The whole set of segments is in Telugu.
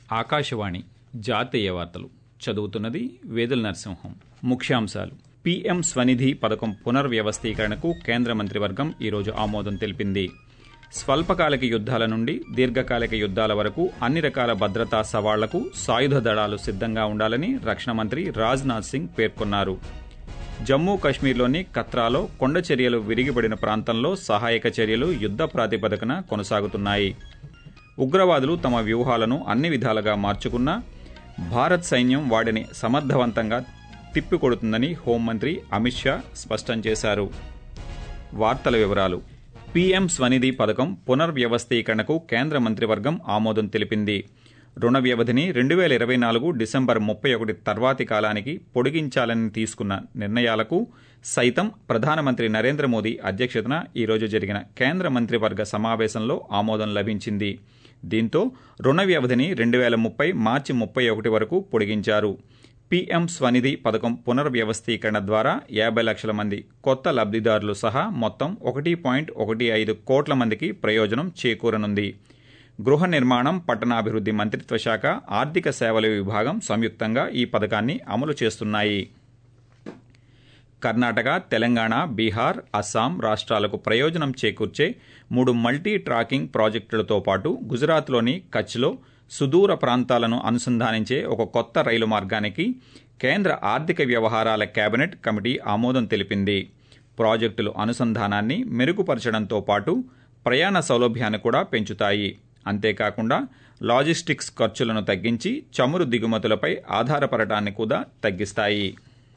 ఆకాశవాణి జాతీయ వార్తలు చదువుతున్నది వేదుల నరసింహం ముఖ్యాంశాలు పీఎం స్వనిధి పథకం పునర్వ్యవస్థీకరణకు కేంద్ర మంత్రివర్గం ఈరోజు ఆమోదం తెలిపింది స్వల్పకాలిక యుద్ధాల నుండి దీర్ఘకాలిక యుద్ధాల వరకు అన్ని రకాల భద్రతా సవాళ్లకు సాయుధ దళాలు సిద్ధంగా ఉండాలని రక్షణ మంత్రి రాజ్నాథ్ సింగ్ పేర్కొన్నారు జమ్మూ కశ్మీర్లోని కత్రాలో కొండ చర్యలు విరిగిపడిన ప్రాంతంలో సహాయక చర్యలు యుద్ద ప్రాతిపదికన కొనసాగుతున్నాయి ఉగ్రవాదులు తమ వ్యూహాలను అన్ని విధాలుగా మార్చుకున్నా భారత్ సైన్యం వాటిని సమర్థవంతంగా తిప్పికొడుతుందని హోంమంత్రి అమిత్ షా స్పష్టం చేశారు వార్తల వివరాలు పీఎం స్వనిధి పథకం పునర్వ్యవస్థీకరణకు కేంద్ర మంత్రివర్గం ఆమోదం తెలిపింది రుణ వ్యవధిని రెండు వేల ఇరవై నాలుగు డిసెంబర్ ముప్పై ఒకటి తర్వాతి కాలానికి పొడిగించాలని తీసుకున్న నిర్ణయాలకు సైతం ప్రధానమంత్రి నరేంద్ర మోదీ అధ్యక్షతన ఈరోజు జరిగిన కేంద్ర మంత్రివర్గ సమావేశంలో ఆమోదం లభించింది దీంతో రుణ వ్యవధిని రెండు వేల ముప్పై మార్చి ముప్పై ఒకటి వరకు పొడిగించారు పీఎం స్వనిధి పథకం పునర్వ్యవస్థీకరణ ద్వారా యాభై లక్షల మంది కొత్త లబ్దిదారులు సహా మొత్తం ఒకటి పాయింట్ ఒకటి ఐదు కోట్ల మందికి ప్రయోజనం చేకూరనుంది గృహ నిర్మాణం పట్టణాభివృద్ధి మంత్రిత్వ శాఖ ఆర్థిక సేవల విభాగం సంయుక్తంగా ఈ పథకాన్ని అమలు చేస్తున్నాయి కర్ణాటక తెలంగాణ బీహార్ అస్సాం రాష్ట్రాలకు ప్రయోజనం చేకూర్చే మూడు మల్టీ ట్రాకింగ్ ప్రాజెక్టులతో పాటు గుజరాత్లోని కచ్లో సుదూర ప్రాంతాలను అనుసంధానించే ఒక కొత్త రైలు మార్గానికి కేంద్ర ఆర్థిక వ్యవహారాల కేబినెట్ కమిటీ ఆమోదం తెలిపింది ప్రాజెక్టులు అనుసంధానాన్ని మెరుగుపరచడంతో పాటు ప్రయాణ సౌలభ్యాన్ని కూడా పెంచుతాయి అంతేకాకుండా లాజిస్టిక్స్ ఖర్చులను తగ్గించి చమురు దిగుమతులపై ఆధారపడటాన్ని కూడా తగ్గిస్తాయి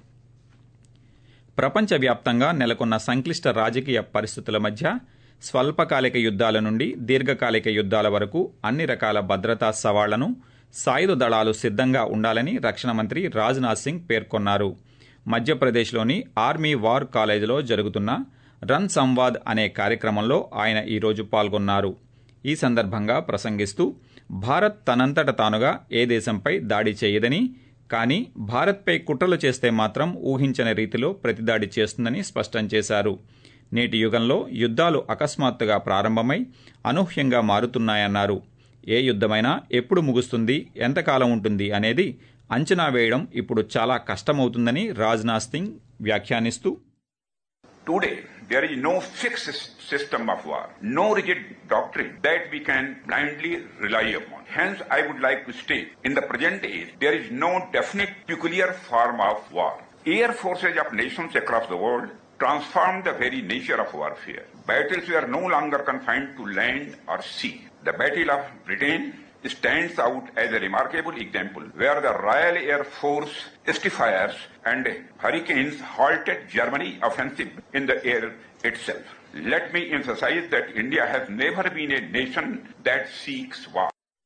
ప్రపంచవ్యాప్తంగా నెలకొన్న సంక్లిష్ట రాజకీయ పరిస్థితుల మధ్య స్వల్పకాలిక యుద్ధాల నుండి దీర్ఘకాలిక యుద్ధాల వరకు అన్ని రకాల భద్రతా సవాళ్లను సాయుధ దళాలు సిద్ధంగా ఉండాలని రక్షణ మంత్రి రాజ్నాథ్ సింగ్ పేర్కొన్నారు మధ్యప్రదేశ్లోని ఆర్మీ వార్ కాలేజీలో జరుగుతున్న రన్ సంవాద్ అనే కార్యక్రమంలో ఆయన ఈరోజు పాల్గొన్నారు ఈ సందర్భంగా ప్రసంగిస్తూ భారత్ తనంతట తానుగా ఏ దేశంపై దాడి చేయదని కానీ భారత్పై కుట్రలు చేస్తే మాత్రం ఊహించని రీతిలో ప్రతిదాడి చేస్తుందని స్పష్టం చేశారు నేటి యుగంలో యుద్ధాలు అకస్మాత్తుగా ప్రారంభమై అనూహ్యంగా మారుతున్నాయన్నారు ఏ యుద్ధమైనా ఎప్పుడు ముగుస్తుంది ఎంతకాలం ఉంటుంది అనేది అంచనా వేయడం ఇప్పుడు చాలా కష్టమవుతుందని Rajnath Singh వ్యాఖ్యానిస్తూ Today, there is no fixed system of war, no rigid doctrine that we can blindly rely upon. Hence, I would like to state, in the present age, there is no definite peculiar form of war. Air forces of nations across the world transformed the very nature of warfare. Battles were no longer confined to land or sea. The Battle of Britain stands out as a remarkable example where the Royal Air Force Spitfires and Hurricanes halted Germany offensive in the air itself. Let me emphasize that India has never been a nation that seeks war.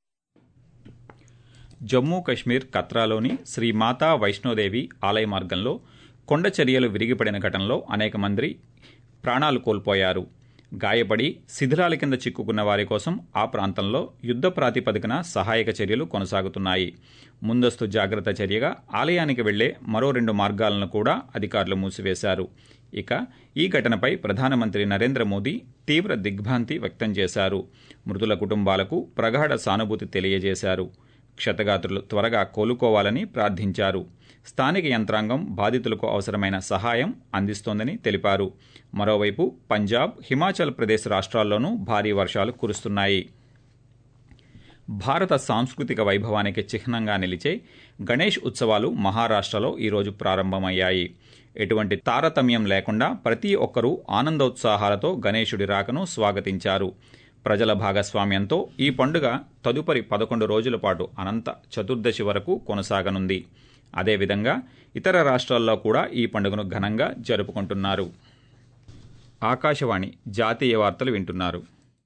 Jammu Kashmir కత్రాలోని Shri మాతా వైష్ణోదేవి ఆలయ మార్గంలో కొండ చర్యలు విరిగిపడిన ఘటనలో అనేక మంది ప్రాణాలు కోల్పోయారు గాయపడి శిథిలాల కింద చిక్కుకున్న వారి కోసం ఆ ప్రాంతంలో యుద్ద ప్రాతిపదికన సహాయక చర్యలు కొనసాగుతున్నాయి ముందస్తు జాగ్రత్త చర్యగా ఆలయానికి వెళ్లే మరో రెండు మార్గాలను కూడా అధికారులు మూసివేశారు ఇక ఈ ఘటనపై ప్రధానమంత్రి నరేంద్ర మోదీ తీవ్ర దిగ్భ్రాంతి వ్యక్తం చేశారు మృతుల కుటుంబాలకు ప్రగాఢ సానుభూతి తెలియజేశారు క్షతగాత్రులు త్వరగా కోలుకోవాలని ప్రార్థించారు స్థానిక యంత్రాంగం బాధితులకు అవసరమైన సహాయం అందిస్తోందని తెలిపారు మరోవైపు పంజాబ్ హిమాచల్ ప్రదేశ్ రాష్ట్రాల్లోనూ భారీ వర్షాలు కురుస్తున్నాయి భారత సాంస్కృతిక వైభవానికి చిహ్నంగా నిలిచే గణేష్ ఉత్సవాలు మహారాష్టలో ఈరోజు ప్రారంభమయ్యాయి ఎటువంటి తారతమ్యం లేకుండా ప్రతి ఒక్కరూ ఆనందోత్సాహాలతో గణేశుడి రాకను స్వాగతించారు ప్రజల భాగస్వామ్యంతో ఈ పండుగ తదుపరి పదకొండు రోజుల పాటు అనంత చతుర్దశి వరకు కొనసాగనుంది అదేవిధంగా ఇతర రాష్ట్రాల్లో కూడా ఈ పండుగను ఘనంగా జరుపుకుంటున్నారు ఆకాశవాణి జాతీయ వార్తలు వింటున్నారు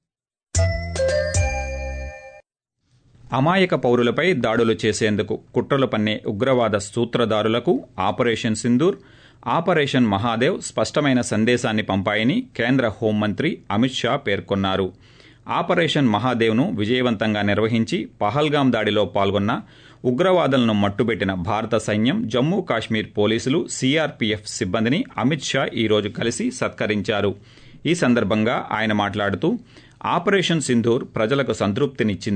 అమాయక పౌరులపై దాడులు చేసేందుకు కుట్రలు పన్నే ఉగ్రవాద సూత్రధారులకు ఆపరేషన్ సింధూర్ ఆపరేషన్ మహాదేవ్ స్పష్టమైన సందేశాన్ని పంపాయని కేంద్ర హోంమంత్రి అమిత్ షా పేర్కొన్నారు ఆపరేషన్ మహాదేవ్ను విజయవంతంగా నిర్వహించి పహల్గాం దాడిలో పాల్గొన్న ఉగ్రవాదులను మట్టుబెట్టిన భారత సైన్యం జమ్మూ కాశ్మీర్ పోలీసులు సీఆర్పీఎఫ్ సిబ్బందిని అమిత్ షా ఈరోజు కలిసి సత్కరించారు ఈ సందర్భంగా ఆయన మాట్లాడుతూ ఆపరేషన్ సింధూర్ ప్రజలకు సంతృప్తినిచ్చింది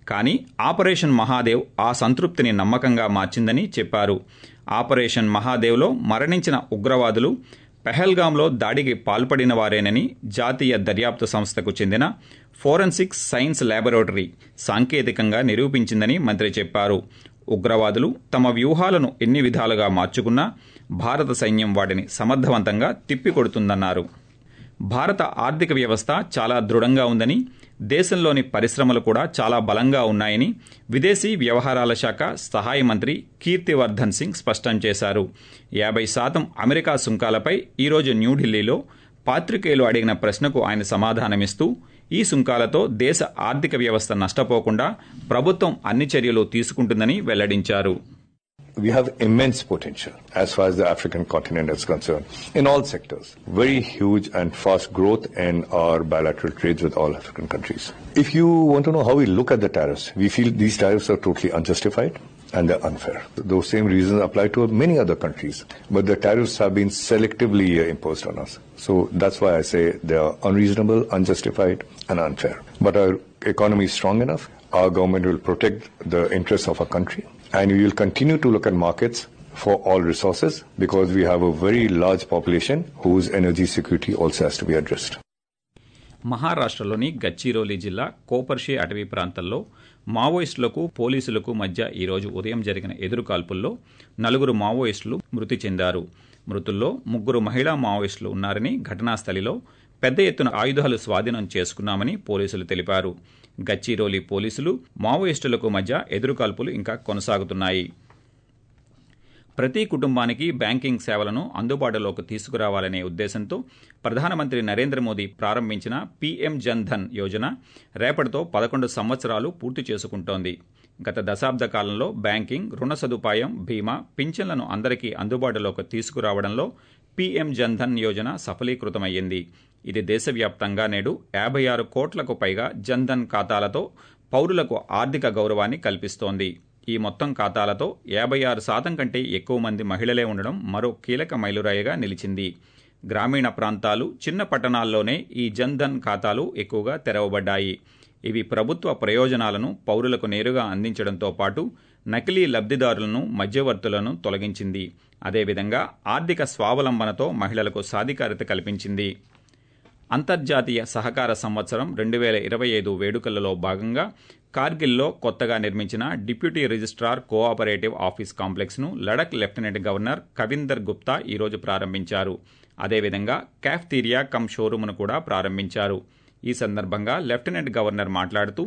కానీ ఆపరేషన్ మహాదేవ్ ఆ సంతృప్తిని నమ్మకంగా మార్చిందని చెప్పారు ఆపరేషన్ మహాదేవ్లో మరణించిన ఉగ్రవాదులు పెహల్గాంలో దాడికి పాల్పడిన వారేనని జాతీయ దర్యాప్తు సంస్థకు చెందిన ఫోరెన్సిక్ సైన్స్ ల్యాబొరేటరీ సాంకేతికంగా నిరూపించిందని మంత్రి చెప్పారు ఉగ్రవాదులు తమ వ్యూహాలను ఎన్ని విధాలుగా మార్చుకున్నా భారత సైన్యం వాటిని సమర్థవంతంగా తిప్పికొడుతుందన్నారు భారత ఆర్థిక వ్యవస్థ చాలా దృఢంగా ఉందని దేశంలోని పరిశ్రమలు కూడా చాలా బలంగా ఉన్నాయని విదేశీ వ్యవహారాల శాఖ సహాయ మంత్రి కీర్తివర్ధన్ సింగ్ స్పష్టం చేశారు యాభై శాతం అమెరికా సుంకాలపై ఈరోజు న్యూఢిల్లీలో పాత్రికేయులు అడిగిన ప్రశ్నకు ఆయన సమాధానమిస్తూ ఈ సుంకాలతో దేశ ఆర్థిక వ్యవస్థ నష్టపోకుండా ప్రభుత్వం అన్ని చర్యలు తీసుకుంటుందని వెల్లడించారు We have immense potential as far as the African continent is concerned in all sectors. Very huge and fast growth in our bilateral trades with all African countries. If you want to know how we look at the tariffs, we feel these tariffs are totally unjustified and they're unfair. Those same reasons apply to many other countries, but the tariffs have been selectively uh, imposed on us. So that's why I say they are unreasonable, unjustified, and unfair. But our economy is strong enough. Our government will protect the interests of our country, and we will continue to look at markets for all resources because we have a very large population whose energy security also has to be addressed. మహారాష్ట్రలోని గచ్చిరోలి జిల్లా కోపర్షే అటవీ ప్రాంతంలో మావోయిస్టులకు పోలీసులకు మధ్య ఈరోజు ఉదయం జరిగిన ఎదురుకాల్పుల్లో నలుగురు మావోయిస్టులు మృతి చెందారు మృతుల్లో ముగ్గురు మహిళా మావోయిస్టులు ఉన్నారని ఘటనాస్థలిలో పెద్ద ఎత్తున ఆయుధాలు స్వాధీనం చేసుకున్నామని పోలీసులు తెలిపారు గచ్చిరోలి పోలీసులు మావోయిస్టులకు మధ్య ఎదురుకాల్పులు ఇంకా కొనసాగుతున్నాయి ప్రతి కుటుంబానికి బ్యాంకింగ్ సేవలను అందుబాటులోకి తీసుకురావాలనే ఉద్దేశంతో ప్రధానమంత్రి నరేంద్ర మోదీ ప్రారంభించిన పీఎం జన్ ధన్ యోజన రేపటితో పదకొండు సంవత్సరాలు పూర్తి చేసుకుంటోంది గత దశాబ్ద కాలంలో బ్యాంకింగ్ రుణ సదుపాయం బీమా పింఛన్లను అందరికీ అందుబాటులోకి తీసుకురావడంలో పీఎం జన్ ధన్ యోజన సఫలీకృతమయ్యింది ఇది దేశవ్యాప్తంగా నేడు యాభై ఆరు కోట్లకు పైగా జన్ ధన్ ఖాతాలతో పౌరులకు ఆర్థిక గౌరవాన్ని కల్పిస్తోంది ఈ మొత్తం ఖాతాలతో యాభై ఆరు శాతం కంటే ఎక్కువ మంది మహిళలే ఉండడం మరో కీలక మైలురాయిగా నిలిచింది గ్రామీణ ప్రాంతాలు చిన్న పట్టణాల్లోనే ఈ జన్ ధన్ ఖాతాలు ఎక్కువగా తెరవబడ్డాయి ఇవి ప్రభుత్వ ప్రయోజనాలను పౌరులకు నేరుగా అందించడంతో పాటు నకిలీ లబ్ధిదారులను మధ్యవర్తులను తొలగించింది అదేవిధంగా ఆర్థిక స్వావలంబనతో మహిళలకు సాధికారత కల్పించింది అంతర్జాతీయ సహకార సంవత్సరం రెండు వేల ఇరవై ఐదు వేడుకలలో భాగంగా కార్గిల్లో కొత్తగా నిర్మించిన డిప్యూటీ రిజిస్ట్రార్ కోఆపరేటివ్ ఆఫీస్ కాంప్లెక్స్ను లడక్ లెఫ్టినెంట్ గవర్నర్ కవిందర్ గుప్తా ఈరోజు ప్రారంభించారు అదేవిధంగా క్యాఫ్తీరియా కమ్ షోరూమ్ను కూడా ప్రారంభించారు ఈ సందర్భంగా లెఫ్టినెంట్ గవర్నర్ మాట్లాడుతూ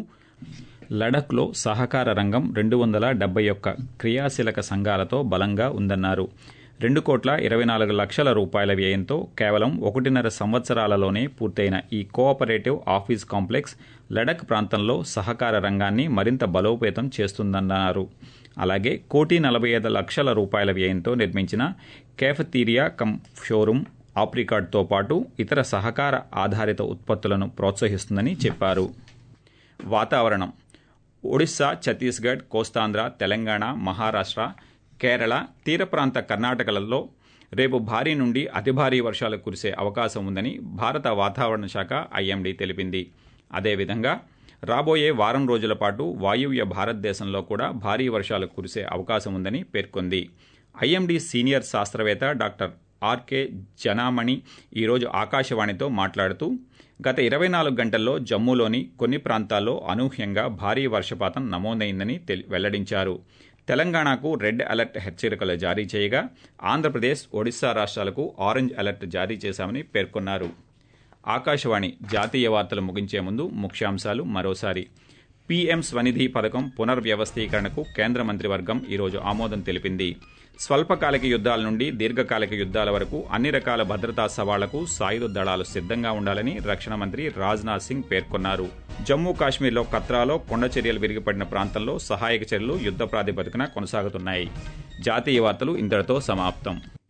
లడఖ్లో సహకార రంగం రెండు వందల డెబ్బై ఒక్క క్రియాశీలక సంఘాలతో బలంగా ఉందన్నారు రెండు కోట్ల ఇరవై నాలుగు లక్షల రూపాయల వ్యయంతో కేవలం ఒకటిన్నర సంవత్సరాలలోనే పూర్తయిన ఈ కోఆపరేటివ్ ఆఫీస్ కాంప్లెక్స్ లడక్ ప్రాంతంలో సహకార రంగాన్ని మరింత బలోపేతం చేస్తుందన్నారు అలాగే కోటి నలభై ఐదు లక్షల రూపాయల వ్యయంతో నిర్మించిన కేఫతీరియా కమ్ షోరూం ఆప్రికాడ్తో పాటు ఇతర సహకార ఆధారిత ఉత్పత్తులను ప్రోత్సహిస్తుందని చెప్పారు వాతావరణం ఒడిశా ఛత్తీస్గఢ్ కోస్తాంధ్ర తెలంగాణ మహారాష్ట్ర కేరళ తీర ప్రాంత కర్ణాటకలలో రేపు భారీ నుండి అతి భారీ వర్షాలు కురిసే అవకాశం ఉందని భారత వాతావరణ శాఖ ఐఎండీ తెలిపింది అదేవిధంగా రాబోయే వారం రోజుల పాటు వాయువ్య భారతదేశంలో కూడా భారీ వర్షాలు కురిసే అవకాశం ఉందని పేర్కొంది ఐఎండీ సీనియర్ శాస్త్రవేత్త డాక్టర్ ఆర్కే జనామణి ఈరోజు ఆకాశవాణితో మాట్లాడుతూ గత ఇరవై నాలుగు గంటల్లో జమ్మూలోని కొన్ని ప్రాంతాల్లో అనూహ్యంగా భారీ వర్షపాతం నమోదైందని వెల్లడించారు తెలంగాణకు రెడ్ అలర్ట్ హెచ్చరికలు జారీ చేయగా ఆంధ్రప్రదేశ్ ఒడిశా రాష్ట్రాలకు ఆరెంజ్ అలర్ట్ జారీ చేశామని పేర్కొన్నారు ఆకాశవాణి జాతీయ వార్తలు ముగించే ముందు ముఖ్యాంశాలు మరోసారి పీఎం స్వనిధి పథకం పునర్వ్యవస్థీకరణకు కేంద్ర మంత్రివర్గం ఈరోజు ఆమోదం తెలిపింది స్వల్పకాలిక యుద్దాల నుండి దీర్ఘకాలిక యుద్దాల వరకు అన్ని రకాల భద్రతా సవాళ్లకు సాయుధ దళాలు సిద్ధంగా ఉండాలని రక్షణ మంత్రి రాజ్నాథ్ సింగ్ పేర్కొన్నారు జమ్మూ కాశ్మీర్లో కత్రాలో కొండ చర్యలు విరిగిపడిన ప్రాంతంలో సహాయక చర్యలు యుద్ద ప్రాతిపదికన కొనసాగుతున్నాయి జాతీయ వార్తలు ఇంతటితో సమాప్తం